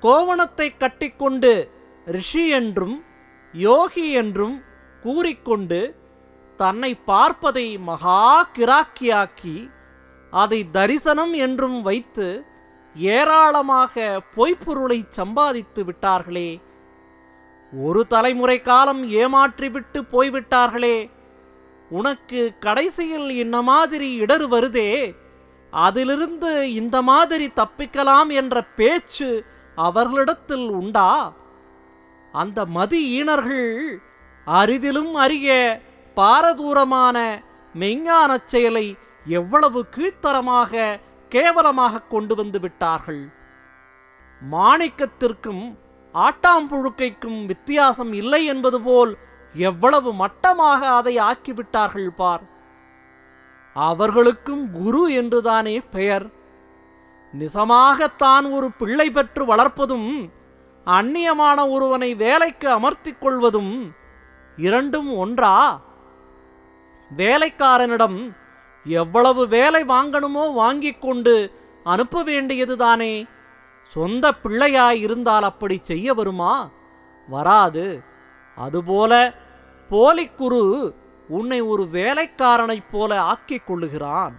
கோவணத்தை கட்டிக்கொண்டு ரிஷி என்றும் யோகி என்றும் கூறிக்கொண்டு தன்னை பார்ப்பதை மகா கிராக்கியாக்கி அதை தரிசனம் என்றும் வைத்து ஏராளமாக பொய்ப்பொருளை சம்பாதித்து விட்டார்களே ஒரு தலைமுறை காலம் ஏமாற்றிவிட்டு போய்விட்டார்களே உனக்கு கடைசியில் இந்த மாதிரி இடர் வருதே அதிலிருந்து இந்த மாதிரி தப்பிக்கலாம் என்ற பேச்சு அவர்களிடத்தில் உண்டா அந்த மதி ஈனர்கள் அரிதிலும் அரிய பாரதூரமான மெஞ்ஞானச் செயலை எவ்வளவு கீழ்த்தரமாக கேவலமாக கொண்டு வந்து விட்டார்கள் மாணிக்கத்திற்கும் ஆட்டாம்புழுக்கைக்கும் வித்தியாசம் இல்லை என்பது போல் எவ்வளவு மட்டமாக அதை ஆக்கிவிட்டார்கள் பார் அவர்களுக்கும் குரு என்றுதானே பெயர் நிசமாக தான் ஒரு பிள்ளை பெற்று வளர்ப்பதும் அந்நியமான ஒருவனை வேலைக்கு அமர்த்திக் கொள்வதும் இரண்டும் ஒன்றா வேலைக்காரனிடம் எவ்வளவு வேலை வாங்கணுமோ வாங்கிக் கொண்டு அனுப்ப வேண்டியதுதானே சொந்த பிள்ளையாய் இருந்தால் அப்படி செய்ய வருமா வராது அதுபோல போலிக்குரு உன்னை ஒரு வேலைக்காரனைப் போல ஆக்கிக் கொள்ளுகிறான்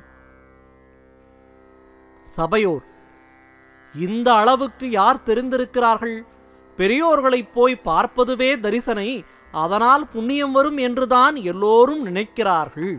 சபையோர் இந்த அளவுக்கு யார் தெரிந்திருக்கிறார்கள் பெரியோர்களைப் போய் பார்ப்பதுவே தரிசனை அதனால் புண்ணியம் வரும் என்றுதான் எல்லோரும் நினைக்கிறார்கள்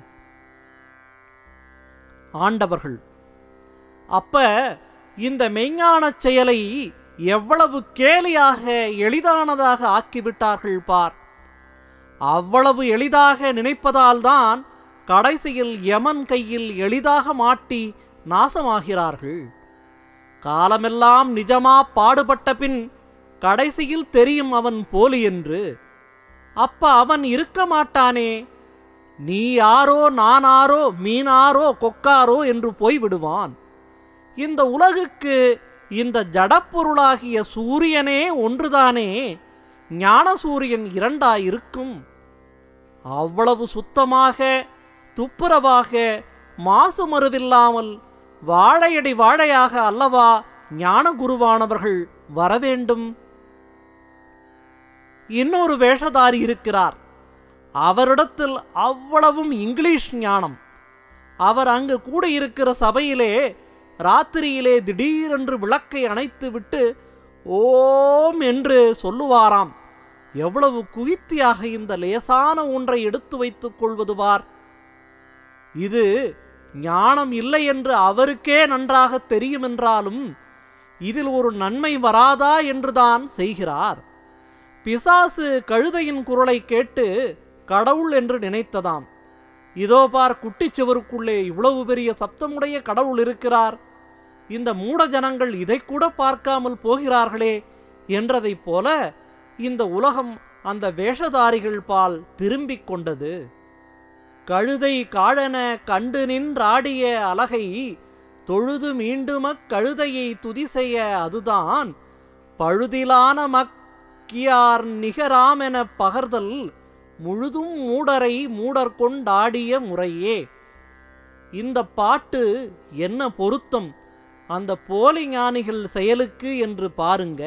ஆண்டவர்கள் அப்ப இந்த மெய்ஞானச் செயலை எவ்வளவு கேலியாக எளிதானதாக ஆக்கிவிட்டார்கள் பார் அவ்வளவு எளிதாக நினைப்பதால்தான் கடைசியில் யமன் கையில் எளிதாக மாட்டி நாசமாகிறார்கள் காலமெல்லாம் நிஜமா பாடுபட்ட பின் கடைசியில் தெரியும் அவன் போலி என்று அப்ப அவன் இருக்க மாட்டானே நீ யாரோ நானாரோ மீனாரோ கொக்காரோ என்று போய்விடுவான் இந்த உலகுக்கு இந்த ஜடப்பொருளாகிய சூரியனே ஒன்றுதானே ஞான சூரியன் இரண்டாயிருக்கும் அவ்வளவு சுத்தமாக துப்புரவாக மாசு மறுவில்லாமல் வாழையடி வாழையாக அல்லவா ஞான குருவானவர்கள் வரவேண்டும் இன்னொரு வேஷதாரி இருக்கிறார் அவரிடத்தில் அவ்வளவும் இங்கிலீஷ் ஞானம் அவர் அங்கு கூடியிருக்கிற சபையிலே ராத்திரியிலே திடீரென்று விளக்கை அணைத்துவிட்டு ஓம் என்று சொல்லுவாராம் எவ்வளவு குவித்தியாக இந்த லேசான ஒன்றை எடுத்து வைத்துக் கொள்வது பார் இது ஞானம் இல்லை என்று அவருக்கே நன்றாக தெரியுமென்றாலும் இதில் ஒரு நன்மை வராதா என்றுதான் செய்கிறார் பிசாசு கழுதையின் குரலை கேட்டு கடவுள் என்று நினைத்ததாம் இதோ பார் குட்டிச் சுவருக்குள்ளே இவ்வளவு பெரிய சப்தமுடைய கடவுள் இருக்கிறார் இந்த மூட ஜனங்கள் இதை கூட பார்க்காமல் போகிறார்களே என்றதைப் போல இந்த உலகம் அந்த வேஷதாரிகள் பால் திரும்பிக் கொண்டது கழுதை காழன கண்டு நின்றாடிய அலகை தொழுது மீண்டுமக் கழுதையை துதி செய்ய அதுதான் பழுதிலான மக்கியார் நிகராமென பகர்தல் முழுதும் மூடரை மூடர் கொண்டாடிய முறையே இந்த பாட்டு என்ன பொருத்தம் அந்த போலி ஞானிகள் செயலுக்கு என்று பாருங்க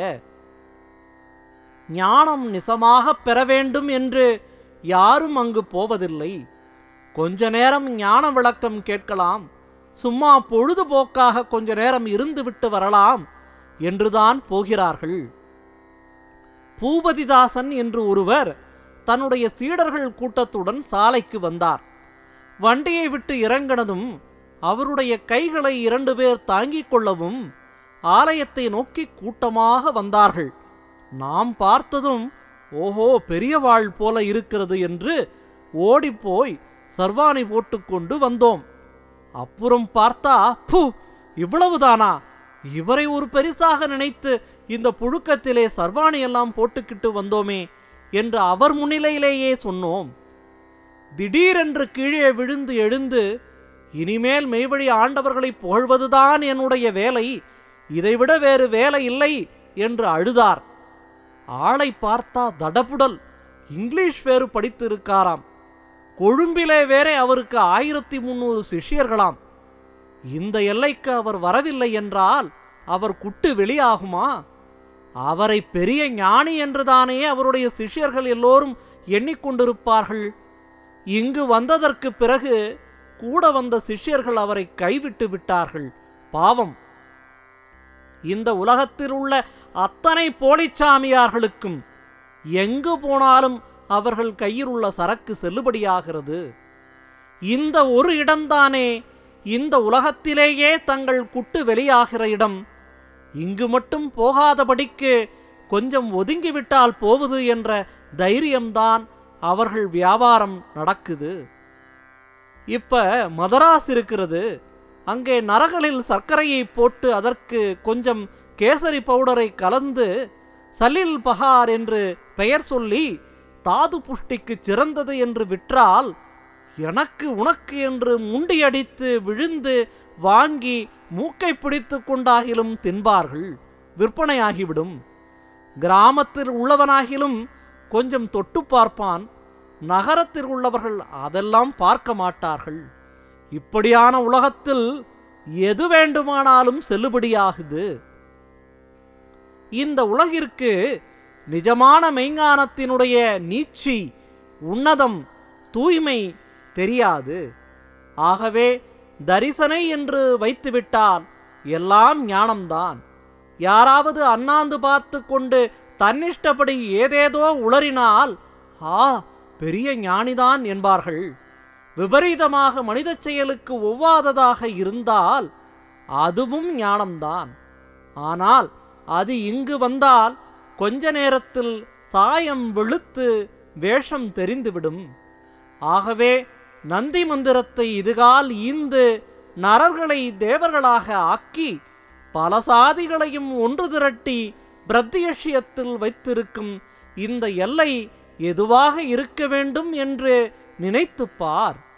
ஞானம் நிசமாகப் பெற வேண்டும் என்று யாரும் அங்கு போவதில்லை கொஞ்ச நேரம் ஞான விளக்கம் கேட்கலாம் சும்மா பொழுதுபோக்காக கொஞ்ச நேரம் இருந்துவிட்டு வரலாம் என்றுதான் போகிறார்கள் பூபதிதாசன் என்று ஒருவர் தன்னுடைய சீடர்கள் கூட்டத்துடன் சாலைக்கு வந்தார் வண்டியை விட்டு இறங்கினதும் அவருடைய கைகளை இரண்டு பேர் தாங்கிக் கொள்ளவும் ஆலயத்தை நோக்கி கூட்டமாக வந்தார்கள் நாம் பார்த்ததும் ஓஹோ பெரியவாள் போல இருக்கிறது என்று ஓடிப்போய் சர்வாணி போட்டுக்கொண்டு வந்தோம் அப்புறம் பார்த்தா பூ இவ்வளவுதானா இவரை ஒரு பெரிசாக நினைத்து இந்த புழுக்கத்திலே சர்வாணி எல்லாம் போட்டுக்கிட்டு வந்தோமே என்று அவர் முன்னிலையிலேயே சொன்னோம் திடீரென்று கீழே விழுந்து எழுந்து இனிமேல் மெய்வழி ஆண்டவர்களை புகழ்வதுதான் என்னுடைய வேலை இதைவிட வேறு வேலை இல்லை என்று அழுதார் ஆளை பார்த்தா தடபுடல் இங்கிலீஷ் வேறு படித்து இருக்காராம் கொழும்பிலே வேறே அவருக்கு ஆயிரத்தி முன்னூறு சிஷ்யர்களாம் இந்த எல்லைக்கு அவர் வரவில்லை என்றால் அவர் குட்டு வெளியாகுமா அவரை பெரிய ஞானி என்றுதானே அவருடைய சிஷ்யர்கள் எல்லோரும் எண்ணிக்கொண்டிருப்பார்கள் இங்கு வந்ததற்கு பிறகு கூட வந்த சிஷ்யர்கள் அவரை கைவிட்டு விட்டார்கள் பாவம் இந்த உலகத்தில் உள்ள அத்தனை போலிச்சாமியார்களுக்கும் எங்கு போனாலும் அவர்கள் கையில் உள்ள சரக்கு செல்லுபடியாகிறது இந்த ஒரு இடம்தானே இந்த உலகத்திலேயே தங்கள் குட்டு வெளியாகிற இடம் இங்கு மட்டும் போகாதபடிக்கு கொஞ்சம் ஒதுங்கிவிட்டால் போவது என்ற தைரியம்தான் அவர்கள் வியாபாரம் நடக்குது இப்ப மதராஸ் இருக்கிறது அங்கே நரகளில் சர்க்கரையை போட்டு அதற்கு கொஞ்சம் கேசரி பவுடரை கலந்து சலில் பகார் என்று பெயர் சொல்லி தாது புஷ்டிக்கு சிறந்தது என்று விற்றால் எனக்கு உனக்கு என்று முண்டியடித்து விழுந்து வாங்கி மூக்கை பிடித்து கொண்டாகிலும் தின்பார்கள் விற்பனையாகிவிடும் கிராமத்தில் உள்ளவனாகிலும் கொஞ்சம் தொட்டு பார்ப்பான் நகரத்தில் உள்ளவர்கள் அதெல்லாம் பார்க்க மாட்டார்கள் இப்படியான உலகத்தில் எது வேண்டுமானாலும் செல்லுபடியாகுது இந்த உலகிற்கு நிஜமான மெய்ஞானத்தினுடைய நீச்சி உன்னதம் தூய்மை தெரியாது ஆகவே தரிசனை என்று வைத்துவிட்டால் எல்லாம் ஞானம்தான் யாராவது அண்ணாந்து பார்த்து கொண்டு தன்னிஷ்டப்படி ஏதேதோ உளறினால் ஆ பெரிய ஞானிதான் என்பார்கள் விபரீதமாக மனித செயலுக்கு ஒவ்வாததாக இருந்தால் அதுவும் ஞானம்தான் ஆனால் அது இங்கு வந்தால் கொஞ்ச நேரத்தில் சாயம் வெளுத்து வேஷம் தெரிந்துவிடும் ஆகவே நந்தி மந்திரத்தை இதுகால் ஈந்து நரர்களை தேவர்களாக ஆக்கி பல சாதிகளையும் ஒன்று திரட்டி பிரத்யஷியத்தில் வைத்திருக்கும் இந்த எல்லை எதுவாக இருக்க வேண்டும் என்று நினைத்துப் பார்